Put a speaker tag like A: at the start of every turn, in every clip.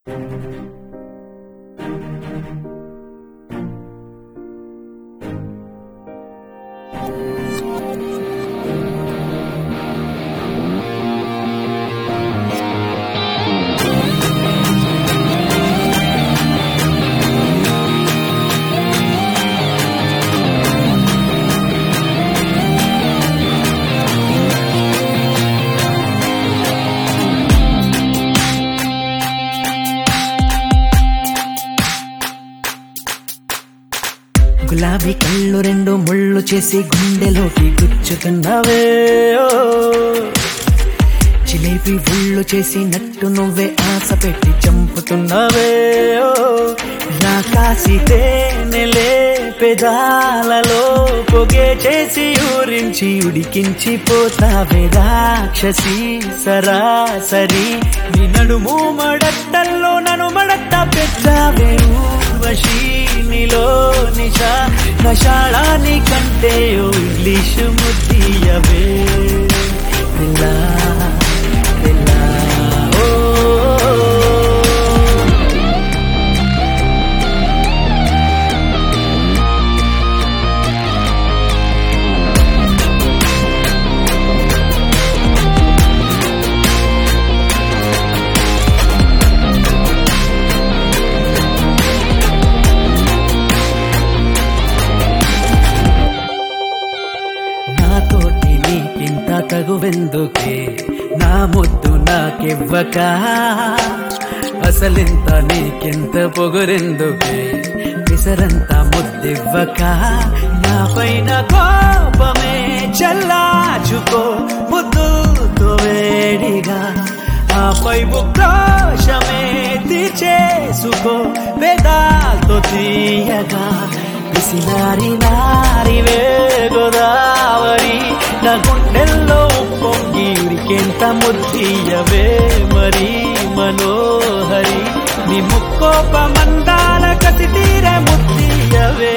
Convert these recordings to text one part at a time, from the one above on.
A: గులాబీ కళ్ళు రెండు ముళ్ళు చేసి గుండెలోకి గుచ్చుతున్నవే ఓ. జిలేబీ ఉళ్ళు చేసి నట్టు నువ్వే ఆశ పెట్టి చంపుతున్నవే ఓ. రాకాసి తేనెలే పెదాలలో పొగే చేసి ఊరించి ఉడికించి పోతావే రాక్షసి సరాసరి నీ నడుము మడట్టల్లో నన్ను మడట్ట పెట్టావే ఊర్వశి నీలో నిషా నషాళాని కంటే ఓ ఇంగ్లీషు ముద్దియవే పిల్లా పిల్లా ఓ నాతోటి నీకింత తగువెందుకే నా ముద్దు నాకివ్వక అసలింత నీకింత పొగరెందుకే విసరంత ముద్దివ్వక నా పైన కోపమే చల్లాచుకో ముద్దుతో వేడిగా ఆపై ఉక్రోషమే తీర్చేసుకో వేదాలతో తీయగా పిసినారి నారి గోదావరి నా గుండెల్లో పొంగి ఉరికెంత ముద్దీయవే మరి మనోహరి నీ ముక్కోప మందాల కసి తీరే ముద్దీయవే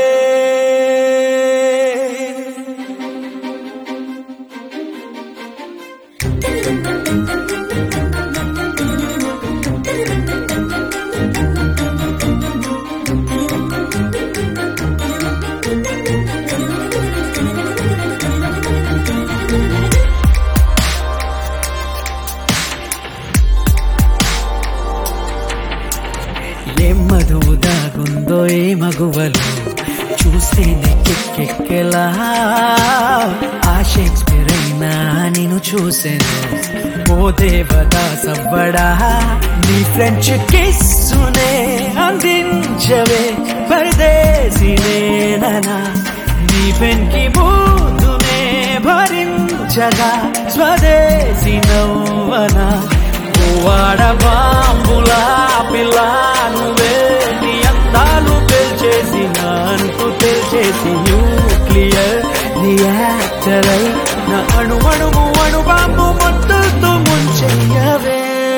A: ఏం మధువు దాగుందో ఏ మగువలు చూస్తేనే కెక్కెక్కెలా ఆ షేక్స్పియర్ అయినా నేను చూసాను ఓ దేవదా సవ్వడా నీ ఫ్రెంచ్ కిస్సునే అందించవే పరదేశినేనా నీ పెన్కి బూతునే భరించగా స్వదేశీ నవ్వనా వాడ బాంబులా పిల్ల నువ్వే నీ అందాలు పెల్చేసి అంటూ తెల్చేసి న్యూక్లియర్ రియాక్టర్ అయి నా అణు అణువు అణు బాంబు మొత్తుతూ ముంచెయ్యవే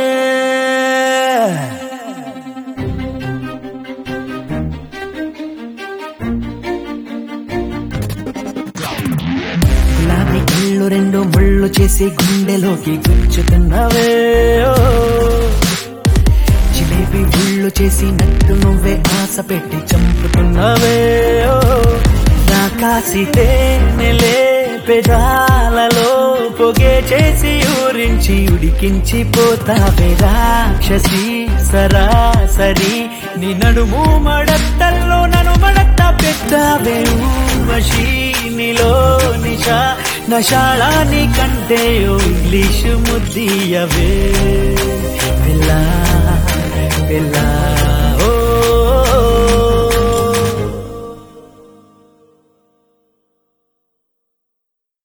A: గులాబీ కళ్ళు రెండు ముళ్ళు చేసి గుండెలోకి గుచ్చుతున్నవే ఓ. జిలేబీ ఉళ్ళు చేసి నట్టు నువ్వే ఆశ పెట్టి చంపుతున్నవే ఓ. రాకాసి తేనెలే పెదాలలో పొగే చేసి ఊరించి ఉడికించి పోతావే రాక్షసి సరాసరి నీ నడుము మడట్టల్లో నన్ను మడట్ట పెట్టావే ఊర్వశి నీలో నిషా నషాళాని కంటే ఓ ఇంగ్లీషు ముద్దీయవే పిల్లా పిల్లా